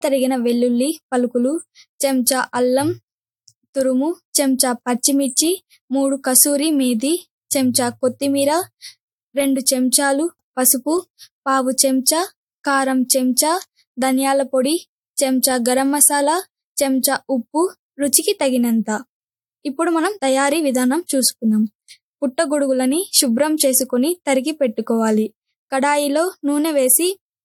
తరిగిన వెల్లుల్లి పలుకులు చెంచా అల్లం తురుము చెంచా పచ్చిమిర్చి మూడు కసూరి మేథి చెంచా కొత్తిమీర రెండు చెంచాలు పసుపు పావు చెంచా కారం చెంచా ధనియాల పొడి చెంచా గరం మసాలా చెంచా ఉప్పు రుచికి తగినంత ఇప్పుడు మనం తయారీ విధానం చూసుకుందాం పుట్టగొడుగులని శుభ్రం చేసుకొని తరిగి పెట్టుకోవాలి కడాయిలో నూనె వేసి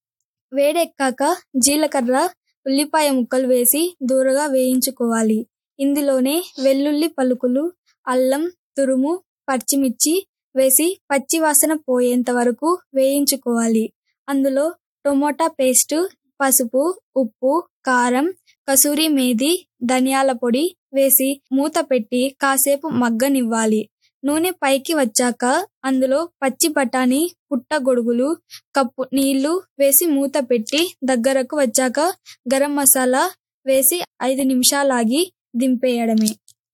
వేడెక్కాక జీలకర్ర ఉల్లిపాయ ముక్కలు వేసి దూరగా వేయించుకోవాలి ఇందులోనే వెల్లుల్లి పలుకులు అల్లం తురుము పచ్చిమిర్చి వేసి పచ్చి వాసన పోయేంత వరకు వేయించుకోవాలి అందులో టొమాటా పేస్టు పసుపు ఉప్పు కారం కసూరి మేథి ధనియాల పొడి వేసి మూత పెట్టి కాసేపు మగ్గనివ్వాలి నూనె పైకి వచ్చాక అందులో పచ్చి బఠానీ పుట్టగొడుగులు కప్పు నీళ్లు వేసి మూత పెట్టి దగ్గరకు వచ్చాక గరం మసాలా వేసి ఐదు నిమిషాలాగి దింపేయడమే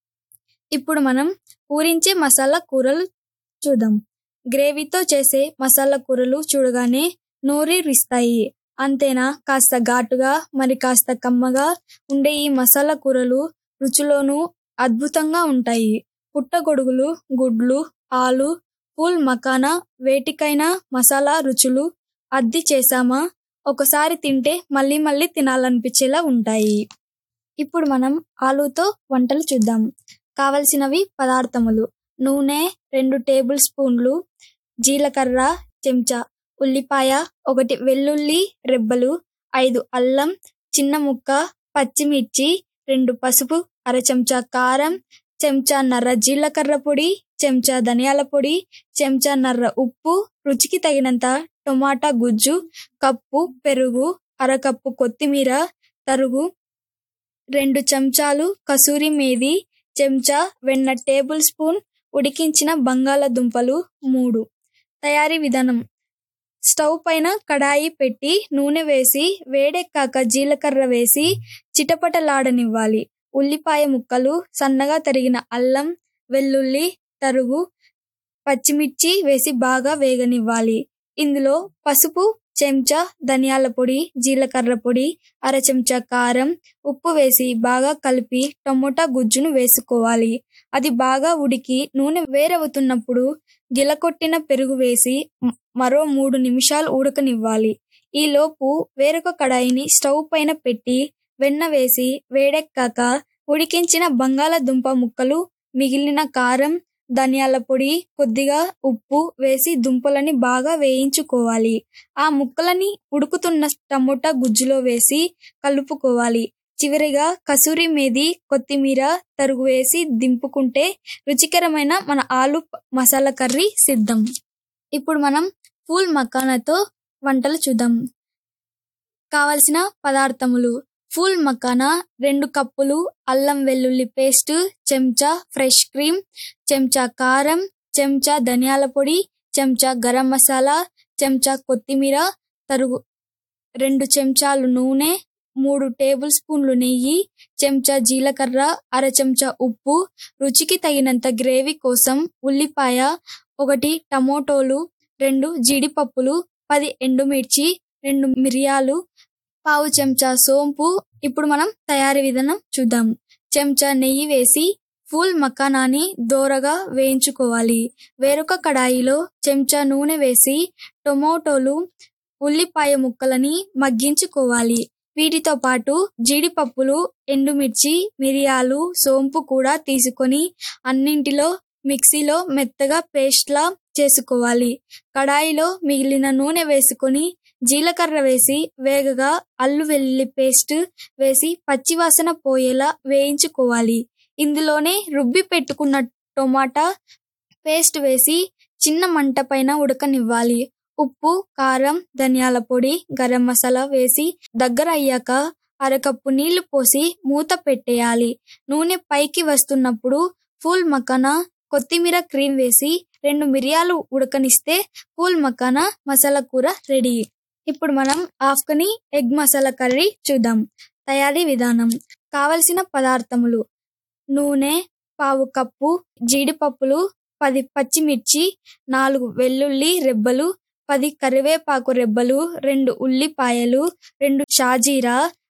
ఇప్పుడు మనం ఊరించే మసాలా కూరలు చూద్దాం గ్రేవీతో చేసే మసాలా కూరలు చూడగానే నోరూరిస్తాయి అంతేనా కాస్త ఘాటుగా మరి కాస్త కమ్మగా ఉండే ఈ మసాలా కూరలు రుచిలోనూ అద్భుతంగా ఉంటాయి పుట్టగొడుగులు గుడ్లు ఆలు పూల్ మకానా వేటికైనా మసాలా రుచులు అద్ది చేసామా ఒకసారి తింటే మళ్ళీ మళ్ళీ తినాలనిపించేలా ఉంటాయి ఇప్పుడు మనం ఆలుతో వంటలు చూద్దాం కావలసినవి పదార్థములు నూనె రెండు టేబుల్ స్పూన్లు జీలకర్ర చెంచా ఉల్లిపాయ ఒకటి వెల్లుల్లి రెబ్బలు ఐదు అల్లం చిన్న ముక్క పచ్చిమిర్చి రెండు పసుపు అర చెంచా కారం చెంచా నర్ర జీలకర్ర పొడి చెంచా ధనియాల పొడి చెంచా నర్ర ఉప్పు రుచికి తగినంత టొమాటా గుజ్జు కప్పు పెరుగు అరకప్పు కొత్తిమీర తరుగు రెండు చెంచాలు కసూరి మేథి చెంచా వెన్న టేబుల్ స్పూన్ ఉడికించిన బంగాళదుంపలు మూడు తయారీ విధానం స్టవ్ పైన కడాయి పెట్టి నూనె వేసి వేడెక్కాక జీలకర్ర వేసి చిటపటలాడనివ్వాలి ఉల్లిపాయ ముక్కలు సన్నగా తరిగిన అల్లం వెల్లుల్లి తరుగు పచ్చిమిర్చి వేసి బాగా వేగనివ్వాలి ఇందులో పసుపు చెంచా ధనియాల పొడి జీలకర్ర పొడి అర చెంచా కారం ఉప్పు వేసి బాగా కలిపి టమోటా గుజ్జును వేసుకోవాలి అది బాగా ఉడికి నూనె వేరవుతున్నప్పుడు గిలకొట్టిన పెరుగు వేసి మరో మూడు నిమిషాలు ఉడకనివ్వాలి ఈలోపు వేరొక కడాయిని స్టవ్ పైన పెట్టి వెన్న వేసి వేడెక్కాక ఉడికించిన బంగాళదుంప ముక్కలు మిగిలిన కారం ధనియాల పొడి కొద్దిగా ఉప్పు వేసి దుంపలని బాగా వేయించుకోవాలి ఆ ముక్కలని ఉడుకుతున్న టమోటా గుజ్జులో వేసి కలుపుకోవాలి చివరిగా కసూరి మేథి కొత్తిమీర తరుగు వేసి దింపుకుంటే రుచికరమైన మన ఆలు మసాలా కర్రీ సిద్ధం ఇప్పుడు మనం పూల్ మకానాతో వంటలు చూద్దాం కావలసిన పదార్థములు ఫూల్ మకానా రెండు కప్పులు అల్లం వెల్లుల్లి పేస్ట్ చెంచా ఫ్రెష్ క్రీమ్ చెంచా కారం చెంచా ధనియాల పొడి చెంచా గరం మసాలా చెంచా కొత్తిమీర తరుగు రెండు చెంచాలు నూనె మూడు టేబుల్ స్పూన్లు నెయ్యి చెంచా జీలకర్ర అర చెంచా ఉప్పు రుచికి తగినంత గ్రేవీ కోసం ఉల్లిపాయ ఒకటి టమోటోలు రెండు జీడిపప్పులు పది ఎండుమిర్చి రెండు మిరియాలు పావు చెంచా సోంపు ఇప్పుడు మనం తయారీ విధానం చూద్దాం చెంచా నెయ్యి వేసి ఫుల్ మకానాని దోరగా వేయించుకోవాలి వేరొక కడాయిలో చెంచా నూనె వేసి టొమాటోలు ఉల్లిపాయ ముక్కలని మగ్గించుకోవాలి వీటితో పాటు జీడిపప్పులు ఎండుమిర్చి మిరియాలు సోంపు కూడా తీసుకొని అన్నింటిలో మిక్సీలో మెత్తగా పేస్ట్లా చేసుకోవాలి కడాయిలో మిగిలిన నూనె వేసుకొని జీలకర్ర వేసి వేగగా అల్లు వెల్లుల్లి పేస్ట్ వేసి పచ్చివాసన పోయేలా వేయించుకోవాలి ఇందులోనే రుబ్బి పెట్టుకున్న టొమాటా పేస్ట్ వేసి చిన్న మంట పైన ఉడకనివ్వాలి ఉప్పు కారం ధనియాల పొడి గరం మసాలా వేసి దగ్గర అయ్యాక అరకప్పు నీళ్లు పోసి మూత పెట్టేయాలి నూనె పైకి వస్తున్నప్పుడు ఫూల్ మకానా కొత్తిమీర క్రీమ్ వేసి రెండు మిరియాలు ఉడకనిస్తే ఫూల్ మకానా మసాలా కూర రెడీ ఇప్పుడు మనం ఆఫ్ఘనీ ఎగ్ మసాలా కర్రీ చూద్దాం తయారీ విధానం కావలసిన పదార్థములు నూనె పావు కప్పు జీడిపప్పులు పది పచ్చిమిర్చి నాలుగు వెల్లుల్లి రెబ్బలు పది కరివేపాకు రెబ్బలు రెండు ఉల్లిపాయలు రెండు షాజీరా